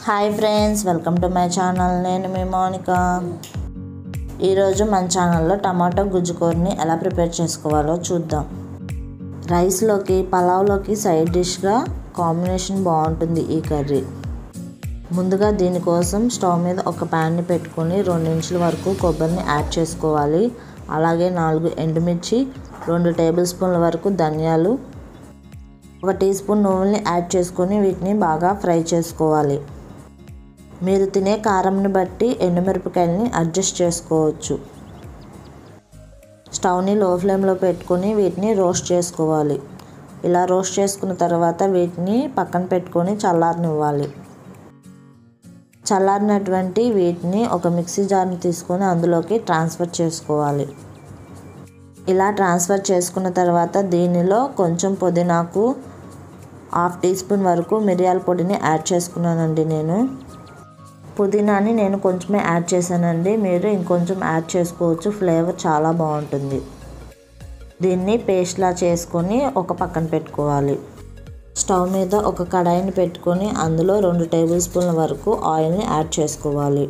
hi friends welcome to my channel నేను మీ మౌనిక ఈరోజు మన ఛానల్లో టమాటో గుజ్జుకూరని ఎలా ప్రిపేర్ చేసుకోవాలో చూద్దాం రైస్లోకి పలావ్లోకి సైడ్ డిష్గా కాంబినేషన్ బాగుంటుంది ఈ కర్రీ ముందుగా దీనికోసం స్టవ్ మీద ఒక ప్యాన్ని పెట్టుకొని రెండు ఇంచుల వరకు కొబ్బరిని యాడ్ చేసుకోవాలి అలాగే నాలుగు ఎండుమిర్చి రెండు టేబుల్ స్పూన్ల వరకు ధనియాలు ఒక టీ స్పూన్ నువ్వుల్ని యాడ్ చేసుకొని వీటిని బాగా ఫ్రై చేసుకోవాలి మీరు తినే కారంని బట్టి ఎండుమిరపకాయలని అడ్జస్ట్ చేసుకోవచ్చు స్టవ్ని లో ఫ్లేమ్లో పెట్టుకొని వీటిని రోస్ట్ చేసుకోవాలి ఇలా రోస్ట్ చేసుకున్న తర్వాత వీటిని పక్కన పెట్టుకొని చల్లారనివ్వాలి చల్లారినటువంటి వీటిని ఒక మిక్సీ జార్ని తీసుకొని అందులోకి ట్రాన్స్ఫర్ చేసుకోవాలి ఇలా ట్రాన్స్ఫర్ చేసుకున్న తర్వాత దీనిలో కొంచెం పుదీనాకు హాఫ్ టీ స్పూన్ వరకు మిరియాల పొడిని యాడ్ చేసుకున్నానండి నేను పుదీనాని నేను కొంచెమే యాడ్ చేశానండి మీరు ఇంకొంచెం యాడ్ చేసుకోవచ్చు ఫ్లేవర్ చాలా బాగుంటుంది దీన్ని పేస్ట్లా చేసుకొని ఒక పక్కన పెట్టుకోవాలి స్టవ్ మీద ఒక కడాయిని పెట్టుకొని అందులో రెండు టేబుల్ స్పూన్ల వరకు ఆయిల్ని యాడ్ చేసుకోవాలి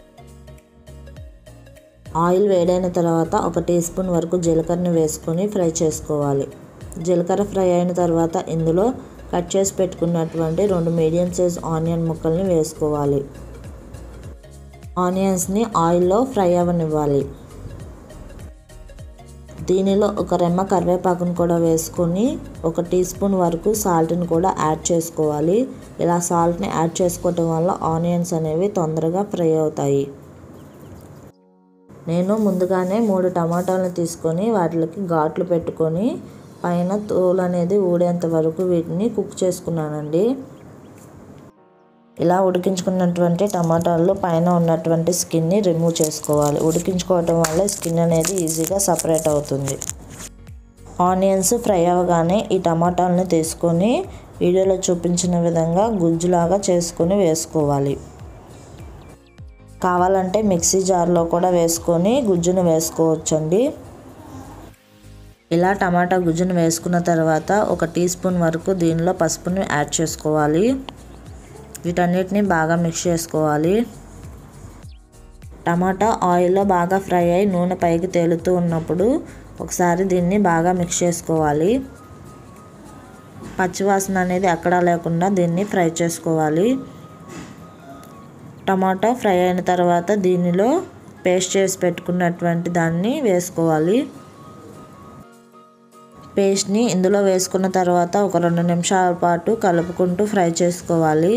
ఆయిల్ వేడైన తర్వాత ఒక టీ స్పూన్ వరకు జీలకర్రని వేసుకొని ఫ్రై చేసుకోవాలి జీలకర్ర ఫ్రై అయిన తర్వాత ఇందులో కట్ చేసి పెట్టుకున్నటువంటి రెండు మీడియం సైజ్ ఆనియన్ ముక్కల్ని వేసుకోవాలి ఆనియన్స్ని ఆయిల్లో ఫ్రై అవ్వనివ్వాలి దీనిలో ఒక రెమ్మ కరివేపాకును కూడా వేసుకొని ఒక టీ స్పూన్ వరకు సాల్ట్ని కూడా యాడ్ చేసుకోవాలి ఇలా సాల్ట్ని యాడ్ చేసుకోవటం వల్ల ఆనియన్స్ అనేవి తొందరగా ఫ్రై అవుతాయి నేను ముందుగానే మూడు టమాటాలను తీసుకొని వాటికి ఘాట్లు పెట్టుకొని పైన తోలు అనేది ఊడేంత వరకు వీటిని కుక్ చేసుకున్నానండి ఇలా ఉడికించుకున్నటువంటి టమాటాలు పైన ఉన్నటువంటి స్కిన్ని రిమూవ్ చేసుకోవాలి ఉడికించుకోవటం వల్ల స్కిన్ అనేది ఈజీగా సపరేట్ అవుతుంది ఆనియన్స్ ఫ్రై అవ్వగానే ఈ టమాటాలను తీసుకొని వీడియోలో చూపించిన విధంగా గుజ్జులాగా చేసుకొని వేసుకోవాలి కావాలంటే మిక్సీ జార్లో కూడా వేసుకొని గుజ్జును వేసుకోవచ్చండి ఇలా టమాటా గుజ్జును వేసుకున్న తర్వాత ఒక టీ స్పూన్ వరకు దీనిలో పసుపుని యాడ్ చేసుకోవాలి వీటన్నిటిని బాగా మిక్స్ చేసుకోవాలి టమాటా ఆయిల్లో బాగా ఫ్రై అయి నూనె పైకి తేలుతూ ఉన్నప్పుడు ఒకసారి దీన్ని బాగా మిక్స్ చేసుకోవాలి పచ్చివాసన అనేది ఎక్కడా లేకుండా దీన్ని ఫ్రై చేసుకోవాలి టమాటా ఫ్రై అయిన తర్వాత దీనిలో పేస్ట్ చేసి పెట్టుకున్నటువంటి దాన్ని వేసుకోవాలి పేస్ట్ని ఇందులో వేసుకున్న తర్వాత ఒక రెండు నిమిషాల పాటు కలుపుకుంటూ ఫ్రై చేసుకోవాలి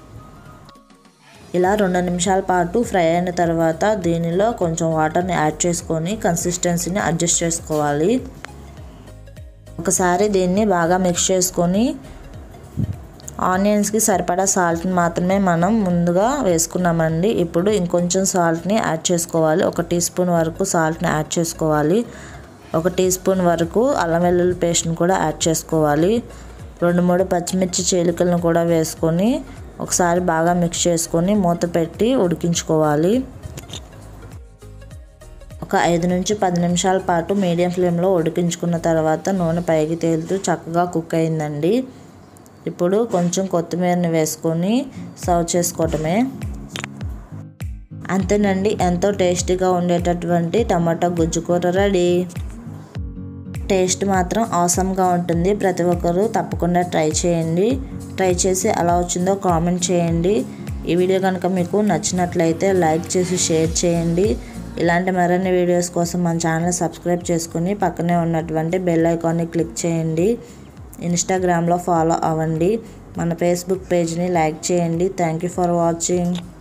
ఇలా రెండు నిమిషాల పాటు ఫ్రై అయిన తర్వాత దీనిలో కొంచెం వాటర్ని యాడ్ చేసుకొని కన్సిస్టెన్సీని అడ్జస్ట్ చేసుకోవాలి ఒకసారి దీన్ని బాగా మిక్స్ చేసుకొని ఆనియన్స్కి సరిపడా సాల్ట్ని మాత్రమే మనం ముందుగా వేసుకున్నామండి ఇప్పుడు ఇంకొంచెం సాల్ట్ని యాడ్ చేసుకోవాలి ఒక టీ స్పూన్ వరకు సాల్ట్ని యాడ్ చేసుకోవాలి ఒక టీ స్పూన్ వరకు అల్లం వెల్లుల్లి పేస్ట్ని కూడా యాడ్ చేసుకోవాలి రెండు మూడు పచ్చిమిర్చి చీలికలను కూడా వేసుకొని ఒకసారి బాగా మిక్స్ చేసుకొని మూత పెట్టి ఉడికించుకోవాలి ఒక ఐదు నుంచి పది నిమిషాల పాటు మీడియం ఫ్లేమ్లో ఉడికించుకున్న తర్వాత నూనె పైకి తేలుతూ చక్కగా కుక్ అయిందండి ఇప్పుడు కొంచెం కొత్తిమీరని వేసుకొని సర్వ్ చేసుకోవటమే అంతేనండి ఎంతో టేస్టీగా ఉండేటటువంటి టమాటా గుజ్జు కూర రెడీ టేస్ట్ మాత్రం అవసరంగా ఉంటుంది ప్రతి ఒక్కరూ తప్పకుండా ట్రై చేయండి ట్రై చేసి ఎలా వచ్చిందో కామెంట్ చేయండి ఈ వీడియో కనుక మీకు నచ్చినట్లయితే లైక్ చేసి షేర్ చేయండి ఇలాంటి మరిన్ని వీడియోస్ కోసం మన ఛానల్ సబ్స్క్రైబ్ చేసుకుని పక్కనే ఉన్నటువంటి బెల్ ఐకాన్ని క్లిక్ చేయండి ఇన్స్టాగ్రామ్లో ఫాలో అవ్వండి మన ఫేస్బుక్ పేజ్ని లైక్ చేయండి థ్యాంక్ యూ ఫర్ వాచింగ్